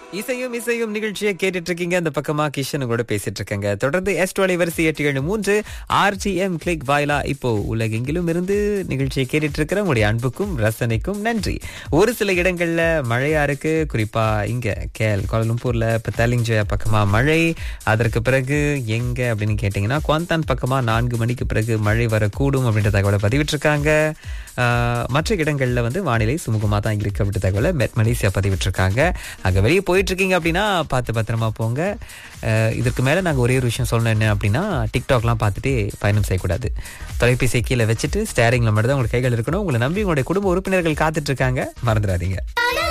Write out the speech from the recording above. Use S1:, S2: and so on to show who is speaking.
S1: இசையும் இசையும் நிகழ்ச்சியை கேட்டுட்டு இருக்கீங்க அந்த பக்கமா கிஷன் கூட பேசிட்டு இருக்கேங்க தொடர்ந்து எஸ் டுவெளி வரிசை எட்டு ஏழு மூன்று ஆர்ஜிஎம் கிளிக் வாயிலா இப்போ உலகெங்கிலும் இருந்து நிகழ்ச்சியை கேட்டுட்டு இருக்கிற உங்களுடைய அன்புக்கும் ரசனைக்கும் நன்றி ஒரு சில இடங்கள்ல மழையா இருக்கு குறிப்பா இங்க கேல் கோலம்பூர்ல இப்ப தலிஞ்சோயா பக்கமா மழை அதற்கு பிறகு எங்க அப்படின்னு கேட்டீங்கன்னா குவாந்தான் பக்கமா நான்கு மணிக்கு பிறகு மழை வரக்கூடும் அப்படின்ற தகவலை பதிவிட்டிருக்காங்க ஆஹ், மற்ற இடங்கள்ல வந்து வானிலை சுமூகமா தான் இருக்கு அப்படின்ற தகவலை மெட் மலேசியா பதிவிட்டிருக்காங்க அங்க வெளியே போயிட்டு இருக்கீங்க அப்படின்னா பார்த்து பத்திரமா போங்க ஆஹ், இதற்கு மேல நாங்க ஒரே ஒரு விஷயம் சொல்லணும் என்ன அப்படின்னா டிக்டாக்லாம் பார்த்துட்டு பயணம் செய்யக்கூடாது தொலைபேசியை கீழே வச்சுட்டு ஸ்டேரிங்ல மட்டும் தான் உங்களுக்கு கைகள் இருக்கணும் உங்களை நம்பி உங்களுடைய குடும்ப உறுப்பினர்கள் காத்துட்டு இருக்காங்க மறந்துடாதீங்க